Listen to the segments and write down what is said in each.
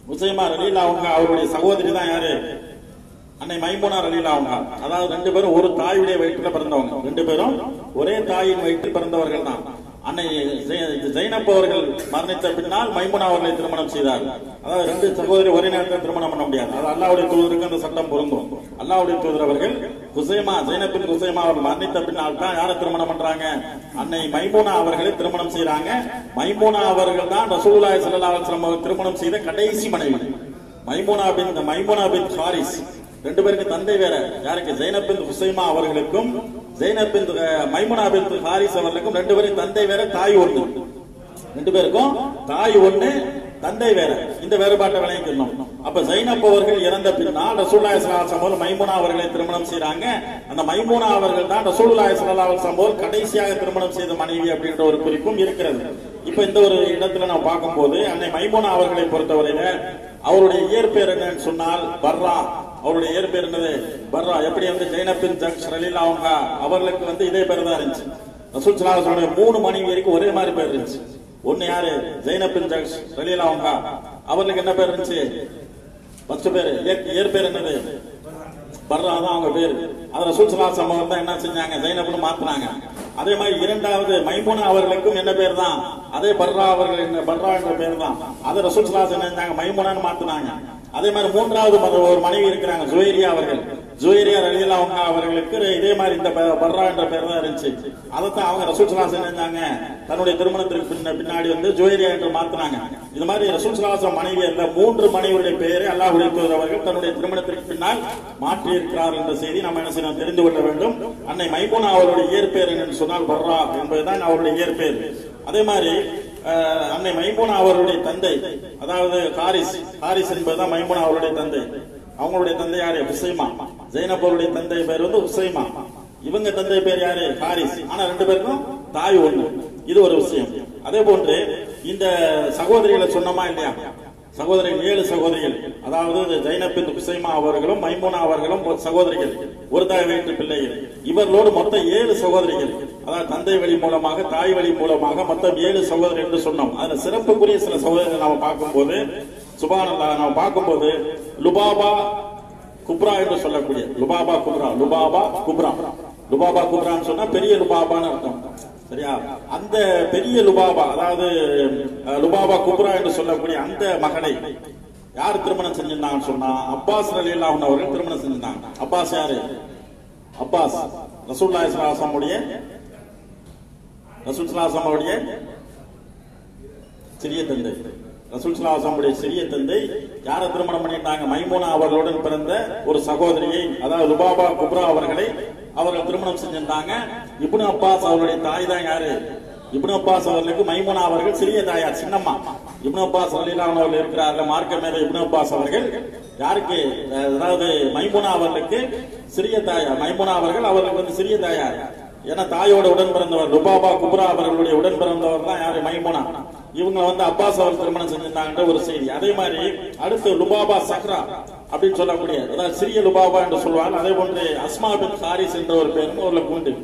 உசைமா ரலீலா அவங்க அவருடைய சகோதரி தான் யாரு அன்னை மைமுனா ரலீலா அவங்க அதாவது ரெண்டு பேரும் ஒரு தாயுடைய வயிற்றுல பிறந்தவங்க ரெண்டு பேரும் ஒரே தாயின் வயிற்றில் பிறந்தவர்கள் தான் அன்னை ஜெய- ஜெயனப் அவர்கள் மரணித்த பின்னால் மைமுனா அவர்களை திருமணம் செய்தார் அதாவது ரெண்டு சகோதரி ஒரே நேரத்தில் திருமணம் பண்ண முடியாது அது அல்லாவுடைய தூதருக்கு அந்த சட்டம் பொருந்தும் அல்லாவுடைய தூதர் அவர்கள் குசைமா ஜெயனப்பின் குசைமா அவர்கள் மரணித்த பின்னால் தான் யாரை திருமணம் பண்றாங்க அன்னை மைமுனா அவர்களை திருமணம் செய்றாங்க மைமுனா அவர்கள் தான் ரசூலுல்லாஹி ஸல்லல்லாஹு அலைஹி வஸல்லம் அவர்கள் திருமணம் செய்த கடைசி மனைவி Maimuna bin Maimuna bin Haris ரெண்டு பேருக்கு தந்தை வேற யாருக்கு ஜெய்னப் பின் ஹுசைமா அவர்களுக்கும் ஜெய்னப் பின் அஹ், மைமுனா பின் ஹாரிஸ் அவர்களுக்கும் ரெண்டு பேரும் தந்தை வேற தாய் ஒண்ணு ரெண்டு பேருக்கும் தாய் ஒண்ணு தந்தை வேற இந்த வேறுபாட்டை விளங்கிக்கணும் அப்ப ஜைனப் அவர்கள் இறந்த பின்னால் ரசூலுல்லாஹி ஸல்லல்லாஹு அலைஹி வஸல்லம் மைமுனா அவர்களை திருமணம் செய்றாங்க அந்த மைமுனா அவர்கள் தான் ரசூலுல்லாஹி ஸல்லல்லாஹு அலைஹி வஸல்லம் கடைசியாக திருமணம் செய்த மனைவி அப்படின்ற ஒரு குறிப்பும் இருக்கிறது இப்ப இந்த ஒரு இடத்துல நம்ம பார்க்கும்போது அன்னை மைமுனா அவர்களை பொறுத்தவரையில அவருடைய இயற்பெயர் என்னன்னு சொன்னால் பர்ரா அவருடைய இயற்பெயர் என்னது பர்ரா எப்படி வந்து ஜெய்னப்பின் ஜக்ஷ் ரலீலா அவங்க அவர்களுக்கு வந்து இதே பேர் தான் இருந்துச்சு ரசூல் ஸல்லல்லாஹு அலைஹி வஸல்லம் மூணு மனைவி வரைக்கும் ஒரே மாதிரி பேர் இருந்துச்சு ஒன்னு யாரு ஜெய்னப்பின் ஜக்ஷ் ரலீலா அவங்க அவர்களுக்கு என்ன பேர் இருந்துச்சு ஃபர்ஸ்ட் பேர் இயற்- இயற்பெயர் என்னது பர்ரா தான் அவங்க பேரு அது ரசூல் ஸல்லல்லாஹு அலைஹி வஸல்லம் தான் என்ன செஞ்சாங்க ஜெய்னப்னு மாத்துனாங்க அதே மாதிரி இரண்டாவது மைமுனா அவர்களுக்கும் என்ன பேர் தான் அதே பர்ரா அவர்கள் என்ன பர்ரா என்ற பேர் தான் அதை ரசூல் ஸல்லல்லாஹு அலைஹி வஸல்லம் என்ன செஞ்சாங்க மைமுனான்னு மாத்துனாங்க அதே மாதிரி மூன்றாவது மத- ஒரு மனைவி இருக்கிறாங்க ஜுவேரியா அவர்கள் ஜுவேரியா ரலியல்லா அவங்க அவர்களுக்கு இதே மாதிரி இந்த ப- பர்ரா என்ற பேர் தான் இருந்துச்சு அதைத்தான் அவங்க ரசூல் ஸல்லல்லாஹு அலைஹி வஸல்லம் செஞ்சாங்க தன்னுடைய திருமணத்திற்கு பின்ன- பின்னாடி வந்து ஜுவேரியா என்று மாத்துனாங்க இது மாதிரி ரசூல் ஸல்லல்லாஹு அலைஹி வஸல்லம் மனைவி அல்ல மூன்று மனைவியுடைய பெயரை அல்லாஹ்வுடைய தூதர் அவர்கள் தன்னுடைய திருமணத்திற்கு பின்னால் மாற்றி இருக்கிறார் என்ற செய்தி நம்ம என்ன செய்யணும் தெரிந்து கொள்ள வேண்டும் அன்னை மைமுனா அவருடைய இயற்பெயர் என்னன்னு சொன்னால் பர்ரா என்பதுதான் அவருடைய இயற்பெயர் அதே மாதிரி அஹ், அன்னை மைமுனா அவருடைய தந்தை அதாவது ஹாரிஸ் ஹாரிஸ் என்பதுதான் மைமுனா அவருடைய தந்தை அவங்களுடைய தந்தை யாரு ஹுசைமா ஜெய்னப் அவருடைய தந்தை பேர் வந்து ஹுசைமா இவங்க தந்தை பேர் யாரு ஹாரிஸ் ஆனா ரெண்டு பேருக்கும் தாய் ஒண்ணு இது ஒரு விஷயம் அதே போன்று இந்த சகோதரிகளை சொன்னோமா இல்லையா சகோதரிகள் ஏழு சகோதரிகள் அதாவது ஜைனப்பின் குசைமா அவர்களும் மைமுனா அவர்களும் ஒரு சகோதரிகள் ஒரு தாய் வயிற்று பிள்ளைகள் இவர்களோடு மொத்தம் ஏழு சகோதரிகள் அதாவது தந்தை வழி மூலமாக தாய் வழி மூலமாக மொத்தம் ஏழு சகோதரர் என்று சொன்னோம் அதுல சிறப்புக்குரிய சில சகோதரர்கள் நாம பார்க்கும்போது சுபானல்லா நாம பார்க்கும்போது லுபாபா குப்ரா என்று சொல்லக்கூடிய Lubaba Kubra Lubaba Kubra Lubaba குப்ரான்னு சொன்னா பெரிய லுபாபான்னு அர்த்தம் சரியா அந்த பெரிய லுபாபா அதாவது அஹ், லுபாபா குப்ரா என்று சொல்லக்கூடிய அந்த மகளை யார் திருமணம் செஞ்சிருந்தாங்கன்னு சொன்னா அப்பாஸ் ரலியல்லா அவர்கள் திருமணம் செஞ்சிருந்தாங்க அப்பாஸ் யாரு அப்பாஸ் ரசூல்லா இஸ்லாசமுடைய ரசூல் இஸ்லாசமுடைய சிறிய தந்தை ரசூல் சலாசமுடைய சிறிய தந்தை யாரை திருமணம் பண்ணிட்டாங்க மைமூனா அவர்களுடன் பிறந்த ஒரு சகோதரியை அதாவது ருபாபா குப்ரா அவர்களை அவர்கள் திருமணம் செஞ்சிருந்தாங்க இப்னு அப்பாஸ் அவருடைய தாய் தான் யாரு இப்னு அப்பாஸ் அவர்களுக்கு மைமூனா அவர்கள் சிறிய தாயார் சின்னம்மா இப்னு அப்பாஸ் ரலீலான் அவர்கள் இருக்கிறார்கள் மார்க்க மேல இப்னு அப்பாஸ் அவர்கள் யாருக்கு அதாவது மைமூனா அவர்களுக்கு சிறிய தாயார் மைமூனா அவர்கள் அவர்களுக்கு வந்து சிறிய தாயார் ஏன்னா தாயோட உடன் பிறந்தவர் ருபாபா குப்ரா அவர்களுடைய உடன் பிறந்தவர் தான் யாரு மைமுனா இவங்க வந்து அப்பாஸ் அவர் திருமணம் செஞ்சிருந்தாங்கன்ற ஒரு செய்தி அதே மாதிரி அடுத்து லுபாபா சக்ரா அப்படின்னு சொல்லக்கூடிய அதாவது சிறிய லுபாபா என்று சொல்வாங்க அதே போன்று அஸ்மா பின் ஹாரிஸ் என்ற ஒரு பேரும் ஒரு உண்டு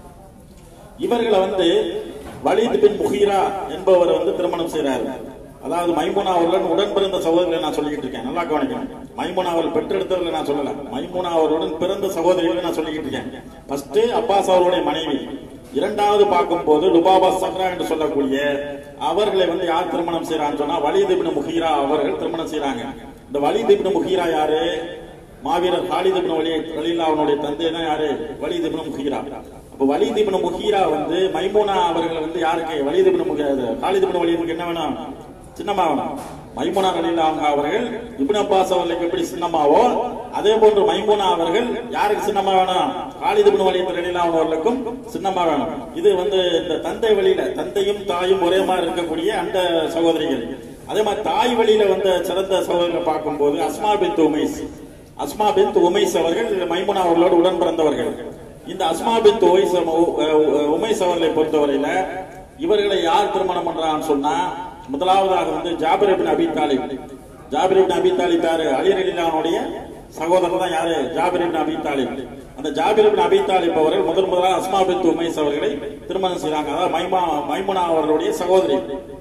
இவர்களை வந்து வலித் பின் முஹீரா என்பவர் வந்து திருமணம் செய்றாரு அதாவது மைமுனா அவர்களுடன் உடன் பிறந்த சகோதரிகளை நான் சொல்லிக்கிட்டு இருக்கேன் நல்லா கவனிக்கணும் மைமுனா அவர்கள் பெற்றெடுத்தவர்களை நான் சொல்லல மைமுனா அவர்களுடன் பிறந்த சகோதரிகளை நான் சொல்லிக்கிட்டு இருக்கேன் ஃபர்ஸ்ட் அப்பாஸ் அவர்களுடைய மனைவி இரண்டாவது பார்க்கும்போது லுபாபா சக்ரா என்று சொல்லக்கூடிய அவர்களை வந்து யார் திருமணம் செய்யறான்னு சொன்னா வலித் இப்னு முஹீரா அவர்கள் திருமணம் செய்றாங்க இந்த வலித் இப்னு முஹீரா யாரு மாவீரர் ஹாலித் இப்னு வலி ரலீல்லா அவனுடைய தந்தை தான் யாரு வலித் இப்னு முஹீரா அப்ப வலித் இப்னு முஹீரா வந்து மைமூனா அவர்கள் வந்து யாருக்கு வலித் இப்னு முஹீரா ஹாலித் இப்னு வலிதுக்கு என்ன வேணும் சின்னமா வேணும் மைமுனா ரலீல்லா அவங்க அவர்கள் இப்னு அப்பாஸ் அவர்களுக்கு எப்படி சின்னமாவோ அதே போன்று மைமுனா அவர்கள் யாருக்கு சின்னமா வேணும் காலித் இப்னு வலீத் ரலீல்லா அவர்களுக்கும் சின்னமா வேணும் இது வந்து இந்த தந்தை வழியில தந்தையும் தாயும் ஒரே மாதிரி இருக்கக்கூடிய அந்த சகோதரிகள் அதே மாதிரி தாய் வழியில வந்த சிறந்த சகோதரர்களை பார்க்கும்போது அஸ்மா பின் உமைஸ் அஸ்மா பின் உமைஸ் அவர்கள் மைமுனா அவர்களோடு உடன் பிறந்தவர்கள் இந்த அஸ்மா பின் உமைஸ் உமைஸ் அவர்களை பொறுத்தவரையில இவர்களை யார் திருமணம் பண்றான்னு சொன்னா முதலாவதாக வந்து ஜாபிர் இப்னு அபி தாலிப் ஜாபிர் இப்னு அபி தாலிப் யாரு அலி ரலிலானுடைய சகோதரர் தான் யாரு ஜாபிர் இப்னு அபி தாலிப் அந்த ஜாபிர் இப்னு அபி தாலிப் அவர்கள் முதல் முதலாக அஸ்மா பின் உமைஸ் அவர்களை திருமணம் செய்றாங்க அதாவது மைமா மைமுனா அவர்களுடைய சகோதரி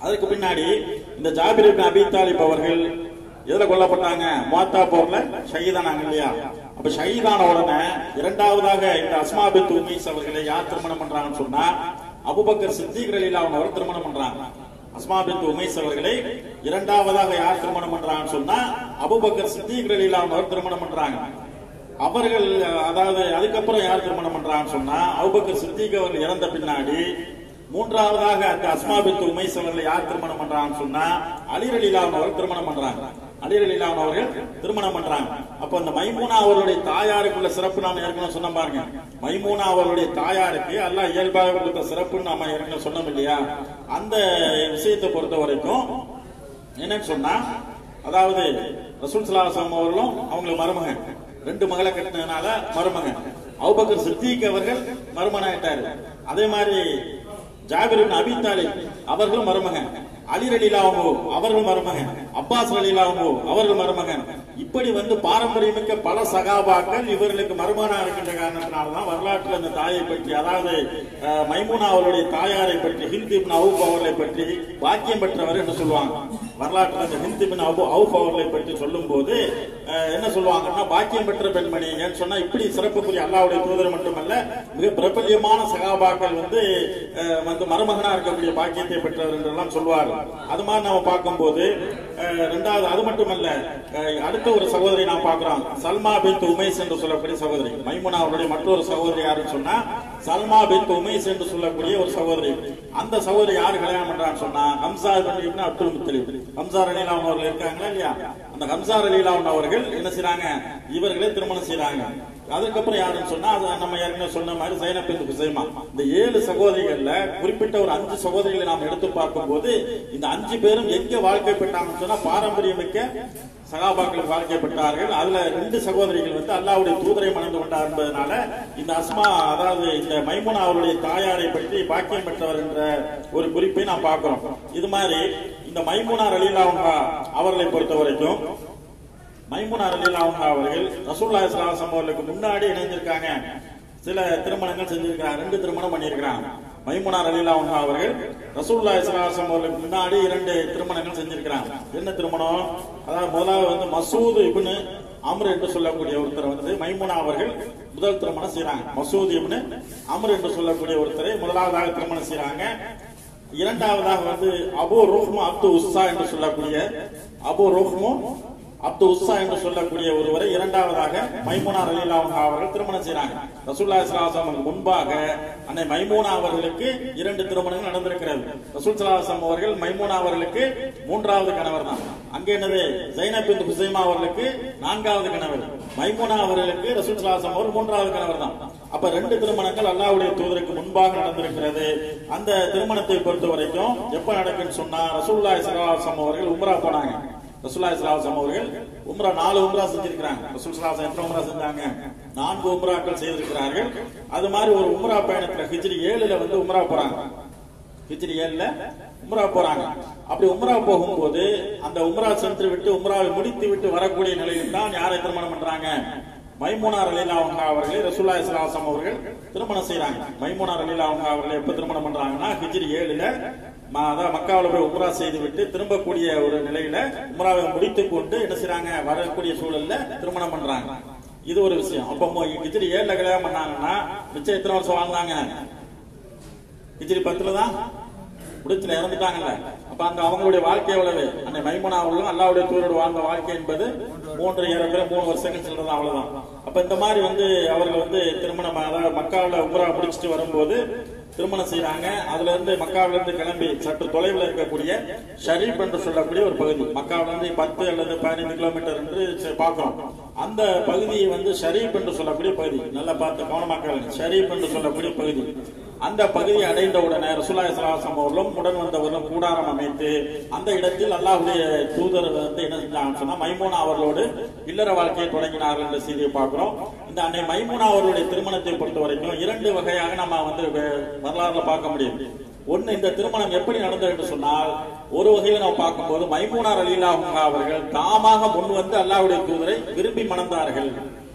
அதுக்கு பின்னாடி இந்த ஜாபிர் இப்னு அபி தாலிப் அவர்கள் எதுல கொல்லப்பட்டாங்க முவாத்தா போர்ல ஷஹீதானாங்க இல்லையா அப்ப ஷஹீதான உடனே இரண்டாவதாக இந்த அஸ்மா பின் உமீஸ் அவர்களை யார் திருமணம் பண்றாங்கன்னு சொன்னா அபுபக்கர் சித்திக் ரலீலா அவர் திருமணம் பண்றாங்க அஸ்மா பின் உமைஸ் அவர்களை இரண்டாவதாக யார் திருமணம் பண்றாங்கன்னு சொன்னா அபுபக்கர் சித்திக் ரலீலா அவர் திருமணம் பண்றாங்க அவர்கள் அதாவது அதுக்கப்புறம் யார் திருமணம் பண்றாங்கன்னு சொன்னா அபுபக்கர் சித்திக் அவர்கள் இறந்த பின்னாடி மூன்றாவதாக அந்த அஸ்மா பின் உமைஸ் அவர்களை யார் திருமணம் பண்றாங்கன்னு சொன்னா அலி ரலீலான் அவர்கள் திருமணம் பண்றாங்க அலி ரலீலான் அவர்கள் திருமணம் பண்றாங்க அப்ப அந்த மைமூனா அவருடைய தாயாருக்குள்ள சிறப்பு நாம ஏற்கனவே சொன்ன பாருங்க மைமூனா அவருடைய தாயாருக்கு அல்லாஹ் இயல்பாக கொடுத்த சிறப்புன்னு நாம ஏற்கனவே சொன்னோம் இல்லையா அந்த விஷயத்தை பொறுத்த வரைக்கும் என்னன்னு சொன்னா அதாவது ரசூல் சலாசம் அவர்களும் அவங்களுக்கு மருமகன் ரெண்டு மகளை கட்டினதுனால மருமகன் அவுபக்கர் சித்திக் அவர்கள் மருமனாயிட்டாரு அதே மாதிரி ஜாபிர் இப்னு அபி தாலிப் அவர்களும் மருமகன் அலி ரலீலாவோ அவர்கள் மருமகன் அப்பாஸ் ரலீலாவோ அவர்கள் மருமகன் இப்படி வந்து பாரம்பரியமிக்க பல சகாபாக்கள் இவர்களுக்கு மருமகனா இருக்கின்ற காரணத்தினால்தான் வரலாற்றில் அந்த தாயை பற்றி அதாவது அஹ், மைமூனா அவருடைய தாயாரை பற்றி ஹிந்த் இப்னு அவுப் அவர்களை பற்றி பாக்கியம் பெற்றவர் என்று சொல்லுவாங்க வரலாற்றில் அந்த ஹிந்த் இப்னு அபு அவுப் அவர்களை பற்றி சொல்லும்போது அஹ், என்ன சொல்லுவாங்கன்னா பாக்கியம் பெற்ற பெண்மணி ஏன்னு சொன்னா இப்படி சிறப்புக்குரிய அல்லாவுடைய தூதர் மட்டுமல்ல மிக பிரபல்யமான சகாபாக்கள் வந்து அஹ், வந்து மருமகனா இருக்கக்கூடிய பாக்கியத்தை பெற்றவர் என்றெல்லாம் சொல்வார்கள் அது மாதிரி நாம பார்க்கும்போது அஹ், ரெண்டாவது அது மட்டுமல்ல அஹ், அடுத்த ஒரு சகோதரி நாம் பார்க்கிறோம் சல்மா பின் உமைஸ் என்று சொல்லக்கூடிய சகோதரி மைமுனா அவருடைய மற்றொரு சகோதரி யாருன்னு சொன்னா சல்மா பின் உமைஸ் என்று சொல்லக்கூடிய ஒரு சகோதரி அந்த சகோதரி யாரு கல்யாணம் பண்றான்னு சொன்னா Hamza bin Ibn Abdul Muttalib Hamza ரலீலாவன் அவர்கள் இருக்காங்களா இல்லையா அந்த ஹம்சா ரலீலாவன் அவர்கள் என்ன செய்றாங்க இவர்களே திருமணம் செய்றாங்க அதுக்கப்புறம் யாருன்னு சொன்னா அது நம்ம ஏற்கனவே சொன்ன மாதிரி சைனப் பின் குசைமா இந்த ஏழு சகோதரிகள்ல குறிப்பிட்ட ஒரு அஞ்சு சகோதரிகளை நாம் எடுத்து பார்க்கும்போது இந்த அஞ்சு பேரும் எங்க வாழ்க்கை பெற்றாங்கன்னு சொன்னா பாரம்பரியமிக்க சகாபாக்கள் வாழ்க்கைப்பட்டார்கள் அதுல ரெண்டு சகோதரிகள் வந்து அல்லாவுடைய தூதரை மணந்து கொண்டார் என்பதனால இந்த அஸ்மா அதாவது இந்த மைமுனா அவருடைய தாயாரை பற்றி பாக்கியம் பெற்றவர் என்ற ஒரு குறிப்பை நாம் பார்க்கிறோம் இது மாதிரி இந்த மைமுனா ரலீலா அவர்களை பொறுத்த வரைக்கும் மைமுனா ரலீலா அவர்கள் ரசூல்லா இஸ்லாம் அவர்களுக்கு முன்னாடி இணைஞ்சிருக்காங்க சில திருமணங்கள் செஞ்சிருக்காங்க ரெண்டு திருமணம் பண்ணியிருக்கிறாங்க மைமுனா ரலீலா அவர்கள் ரசூல்லா இஸ்லாம் அவர்களுக்கு முன்னாடி இரண்டு திருமணங்கள் செஞ்சிருக்கிறாங்க என்ன திருமணம் அதாவது முதலாவது வந்து மசூத் இப்னு அம்ர் என்று சொல்லக்கூடிய ஒருத்தர் வந்து மைமுனா அவர்கள் முதல் திருமணம் செய்றாங்க மசூத் இப்னு அம்ர் என்று சொல்லக்கூடிய ஒருத்தரை முதலாவதாக திருமணம் செய்றாங்க இரண்டாவதாக வந்து அபு ருஹ்மு அப்து உஸ்ஸா என்று சொல்லக்கூடிய அபு ருஹ்மு அப்து உஸ்ஸா என்று சொல்லக்கூடிய ஒருவரை இரண்டாவதாக மைமூனா ரலீலா அவர்கள் திருமணம் செய்றாங்க ரசூல்லா இஸ்லாம் முன்பாக அன்னை மைமூனா அவர்களுக்கு இரண்டு திருமணங்கள் நடந்திருக்கிறது ரசூல் சலாசம் அவர்கள் மைமூனா அவர்களுக்கு மூன்றாவது கணவர் தான் அங்க என்னது ஜைனப் பின் ஹுசைமா அவர்களுக்கு நான்காவது கணவர் மைமூனா அவர்களுக்கு ரசூல் சலாசம் அவர் மூன்றாவது கணவர் தான் அப்ப ரெண்டு திருமணங்கள் அல்லாஹ்வுடைய தூதருக்கு முன்பாக நடந்திருக்கிறது அந்த திருமணத்தை பொறுத்த வரைக்கும் எப்ப நடக்குன்னு சொன்னா ரசூல்லா இஸ்லாம் அவர்கள் உம்ரா போனாங்க ரசூல்லா இஸ்லாம் அவர்கள் உம்ரா நாலு உம்ரா செஞ்சிருக்கிறாங்க ரசூல் சலாசம் எத்தனை உம்ரா செஞ்சாங்க நான்கு உம்ராக்கள் செய்திருக்கிறார்கள் அது மாதிரி ஒரு உம்ரா பயணத்துல ஹிஜ்ரி ஏழுல வந்து உம்ரா போறாங்க ஹிஜ்ரி ஏழுல உம்ரா போறாங்க அப்படி உம்ரா போகும்போது அந்த உம்ரா சென்று விட்டு உம்ராவை முடித்து விட்டு வரக்கூடிய நிலையில் தான் யாரை திருமணம் பண்றாங்க மைமூனா ரலீலா அவங்க அவர்களை ரசூல்லா இஸ்லாம் அவர்கள் திருமணம் செய்றாங்க மைமூனா ரலீலா அவங்க அவர்களை எப்ப திருமணம் பண்றாங்கன்னா ஹிஜ்ரி ஏழுல ம- அதான் மக்காவுல போய் உம்ரா செய்து விட்டு திரும்பக்கூடிய ஒரு நிலையில உம்ராவை முடித்து கொண்டு என்ன செய்றாங்க வரக்கூடிய சூழல்ல திருமணம் பண்றாங்க இது ஒரு விஷயம் அப்போ மொ- ஹிஜ்ரி ஏழுல கல்யாணம் பண்ணாங்கன்னா மிச்சம் எத்தனை வருஷம் வாழ்ந்தாங்க ஹிஜ்ரி பத்துல தான் முடிச்சுல இறந்துட்டாங்கல்ல அப்ப அந்த அவங்களுடைய வாழ்க்கை எவ்வளவு அந்த மைமுனா அவர்களும் அல்லாவுடைய தூரோடு வாழ்ந்த வாழ்க்கை என்பது மூன்று ஏறக்குறைய மூணு வருஷங்கள் சொல்றது அவ்வளவுதான் அப்ப இந்த மாதிரி வந்து அவர்கள் வந்து திருமணம் அதாவது மக்காவில் உம்ரா முடிச்சுட்டு வரும்போது திருமணம் செய்றாங்க அதுல இருந்து மக்காவில இருந்து கிளம்பி சற்று தொலைவில் இருக்கக்கூடிய ஷரீப் என்று சொல்லக்கூடிய ஒரு பகுதி மக்காவில இருந்து பத்து அல்லது பதினைந்து கிலோமீட்டர் என்று சரி பார்க்கிறோம் அந்த பகுதியை வந்து ஷரீப் என்று சொல்லக்கூடிய பகுதி நல்லா பார்த்து கவனமாக ஷரீப் என்று சொல்லக்கூடிய பகுதி அந்த பகுதியை அடைந்த உடனே ரசூல்லா இஸ்லாம் அவர்களும் உடன் வந்தவர்களும் கூடாரம் அமைத்து அந்த இடத்தில் அல்லாஹ்வுடைய தூதர் வந்து என்ன செஞ்சாங்கன்னு சொன்னா மைமூனா அவர்களோடு இல்லற வாழ்க்கையை தொடங்கினார்கள் என்ற செய்தியை பார்க்கிறோம் இந்த அன்னை மைமூனா அவர்களுடைய திருமணத்தை பொறுத்த வரைக்கும் இரண்டு வகையாக நம்ம வந்து வே- வரலாறுல பார்க்க முடியும் ஒண்ணு இந்த திருமணம் எப்படி நடந்தது என்று சொன்னால் ஒரு வகையில நம்ம பார்க்கும்போது மைமூனா ரலீலா அவர்கள் தாமாக முன் வந்து அல்லாஹ்வுடைய தூதரை விரும்பி மணந்தார்கள்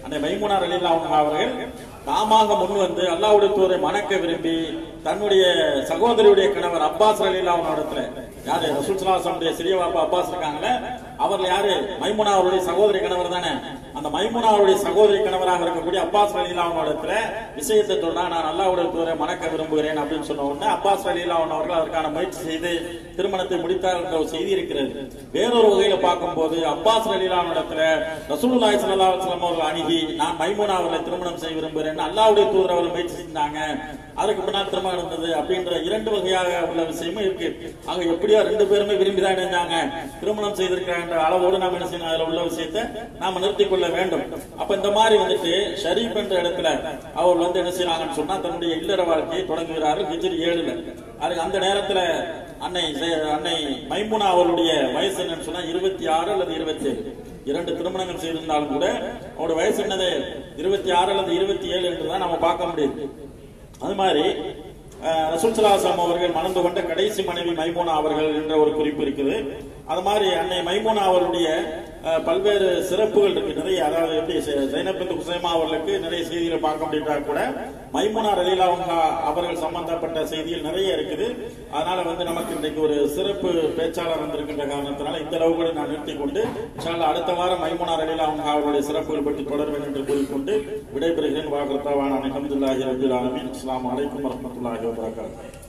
அன்னை மைமுனார் அலிலா அவர்கள் தாமாக முன் வந்து அல்லாவுடைய தூரை மணக்க விரும்பி தன்னுடைய சகோதரியுடைய கணவர் அப்பாஸ் அலிலா இடத்துல யாரு ரசூல் சலாசனுடைய சிறிய பாப்பா அப்பாஸ் இருக்காங்களே அவர்கள் யாரு மைமுனா அவருடைய சகோதரி கணவர் தானே அந்த மைமுனா அவருடைய சகோதரி கணவராக இருக்கக்கூடிய அப்பாஸ் அலிலா இடத்துல விஷயத்தை சொன்னா நான் அல்லாவுடைய தூரை மணக்க விரும்புகிறேன் அப்படின்னு சொன்ன உடனே அப்பாஸ் அலிலா அவர்கள் அதற்கான முயற்சி செய்து திருமணத்தை முடித்தார் என்ற ஒரு செய்தி இருக்கிறது வேறொரு வகையில பார்க்கும்போது அப்பாஸ் அலிலா இடத்துல ரசூலுல்லாஹி ஸல்லல்லாஹு அலைஹி வஸல்லம் அவர்கள் அணுகி நான் மைமுனா அவர்களை திருமணம் செய்ய விரும்புகிறேன் அல்லாவுடைய தூதர் அவர்கள் முயற்சி செஞ்சாங்க அதுக்கு பின்னால் திருமணம் இருந்தது அப்படின்ற இரண்டு வகையாக உள்ள விஷயமும் இருக்கு ஆக எப்படியோ ரெண்டு பேருமே விரும்பி தான் இணைஞ்சாங்க திருமணம் செய்திருக்கிறாங்க அளவோடு நாம் என்ன செய்யணும் அதுல உள்ள விஷயத்தை நாம நிறுத்திக் கொள்ள வேண்டும் அப்ப இந்த மாதிரி வந்துட்டு ஷரீப் என்ற இடத்துல அவர் வந்து என்ன செய்யறாங்கன்னு சொன்னா தன்னுடைய இல்லற வாழ்க்கையை தொடங்குகிறார்கள் ஹிஜ்ரி ஏழுல அதுக்கு அந்த நேரத்துல அன்னை செ- அன்னை மைமுனா அவருடைய வயசு என்னன்னு சொன்னா இருபத்தி ஆறு அல்லது இருபத்தி ஏழு இரண்டு திருமணங்கள் செய்திருந்தாலும் கூட அவருடைய வயசு என்னது இருபத்தி ஆறு அல்லது இருபத்தி ஏழு என்றுதான் நம்ம பார்க்க முடியுது அது மாதிரி அஹ், ரசூல் சலாசம் அவர்கள் மணந்து கொண்ட கடைசி மனைவி மைமூனா அவர்கள் என்ற ஒரு குறிப்பு இருக்குது அது மாதிரி அன்னை மைமூனா அவருடைய அஹ், பல்வேறு சிறப்புகள் இருக்கு நிறைய அதாவது எப்படி செ- ஜைனப் பின் குசைமா அவர்களுக்கு நிறைய செய்திகளை பார்க்க முடியுதா கூட மைமூனா ரலீலா அவங்க அவர்கள் சம்பந்தப்பட்ட செய்திகள் நிறைய இருக்குது அதனால வந்து நமக்கு இன்றைக்கு ஒரு சிறப்பு பேச்சாளர் வந்திருக்கின்ற காரணத்தினால இந்த அளவு கூட நான் நிறுத்திக் கொண்டு இன்ஷா அல்லாஹ் அடுத்த வாரம் மைமூனா ரலீலா அவங்க அவருடைய சிறப்புகள் பற்றி தொடர்வேன் என்று கூறிக்கொண்டு விடைபெறுகிறேன் வாகர்த்தாவான அலமதுல்லாஹி ரபில் ஆலமீன் அஸ்ஸலாமு அலைக்கும் வரஹ்மத்துல்லாஹி வபரகாத்துஹு